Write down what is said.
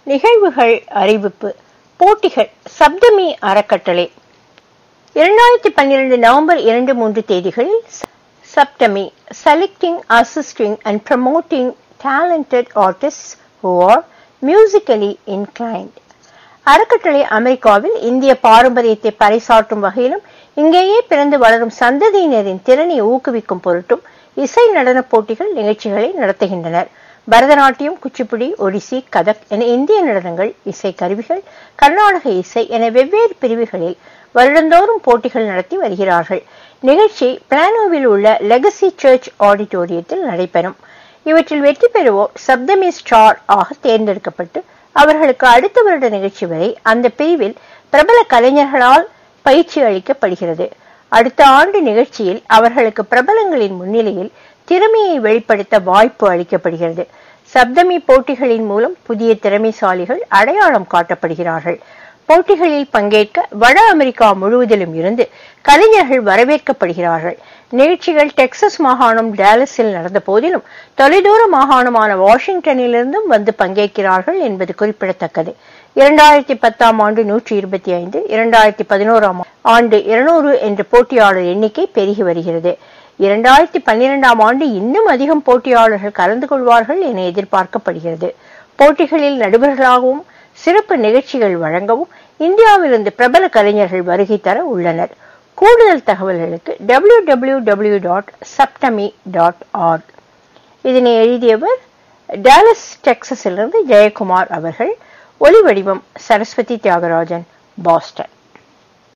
நிகழ்வுகள் அறிவிப்பு போட்டிகள் சப்தமி அறக்கட்டளை இரண்டாயிரத்தி பன்னிரண்டு நவம்பர் இரண்டு மூன்று தேதிகளில் Saptami selecting assisting and promoting talented artist who are musically inclined அறக்கட்டளை அமெரிக்காவில் இந்திய பாரம்பரியத்தை பறைசாற்றும் வகையிலும் இங்கேயே பிறந்து வளரும் சந்ததியினரின் திறனை ஊக்குவிக்கும் பொருட்டும் இசை நடன போட்டிகள் நிகழ்ச்சிகளை நடத்துகின்றனர் பரதநாட்டியம் குச்சிப்புடி ஒடிசி கதக் என இந்திய நடனங்கள் இசை கருவிகள் கர்நாடக இசை என வெவ்வேறு பிரிவுகளில் வருடந்தோறும் போட்டிகள் நடத்தி வருகிறார்கள் நிகழ்ச்சி பிளானோவில் உள்ள லெகசி சர்ச் ஆடிட்டோரியத்தில் நடைபெறும் இவற்றில் வெற்றி பெறுவோர் சப்தமி ஸ்டார் ஆக தேர்ந்தெடுக்கப்பட்டு அவர்களுக்கு அடுத்த வருட நிகழ்ச்சி வரை அந்த பிரிவில் பிரபல கலைஞர்களால் பயிற்சி அளிக்கப்படுகிறது அடுத்த ஆண்டு நிகழ்ச்சியில் அவர்களுக்கு பிரபலங்களின் முன்னிலையில் திறமையை வெளிப்படுத்த வாய்ப்பு அளிக்கப்படுகிறது சப்தமி போட்டிகளின் மூலம் புதிய திறமைசாலிகள் அடையாளம் காட்டப்படுகிறார்கள் போட்டிகளில் பங்கேற்க வட அமெரிக்கா முழுவதிலும் இருந்து கலைஞர்கள் வரவேற்கப்படுகிறார்கள் நிகழ்ச்சிகள் டெக்சஸ் மாகாணம் டேலஸில் நடந்த போதிலும் தொலைதூர மாகாணமான வாஷிங்டனிலிருந்தும் வந்து பங்கேற்கிறார்கள் என்பது குறிப்பிடத்தக்கது இரண்டாயிரத்தி பத்தாம் ஆண்டு நூற்றி இருபத்தி ஐந்து இரண்டாயிரத்தி பதினோராம் ஆண்டு இருநூறு என்ற போட்டியாளர் எண்ணிக்கை பெருகி வருகிறது இரண்டாயிரத்தி பன்னிரெண்டாம் ஆண்டு இன்னும் அதிகம் போட்டியாளர்கள் கலந்து கொள்வார்கள் என எதிர்பார்க்கப்படுகிறது போட்டிகளில் நடுவர்களாகவும் சிறப்பு நிகழ்ச்சிகள் வழங்கவும் இந்தியாவிலிருந்து பிரபல கலைஞர்கள் வருகை தர உள்ளனர் கூடுதல் தகவல்களுக்கு W W W dot Saptami dot org இதனை எழுதியவர் டாலஸ் டெக்சஸிலிருந்து ஜெயக்குமார் அவர்கள் ஒலி வடிவம் சரஸ்வதி தியாகராஜன் பாஸ்டன்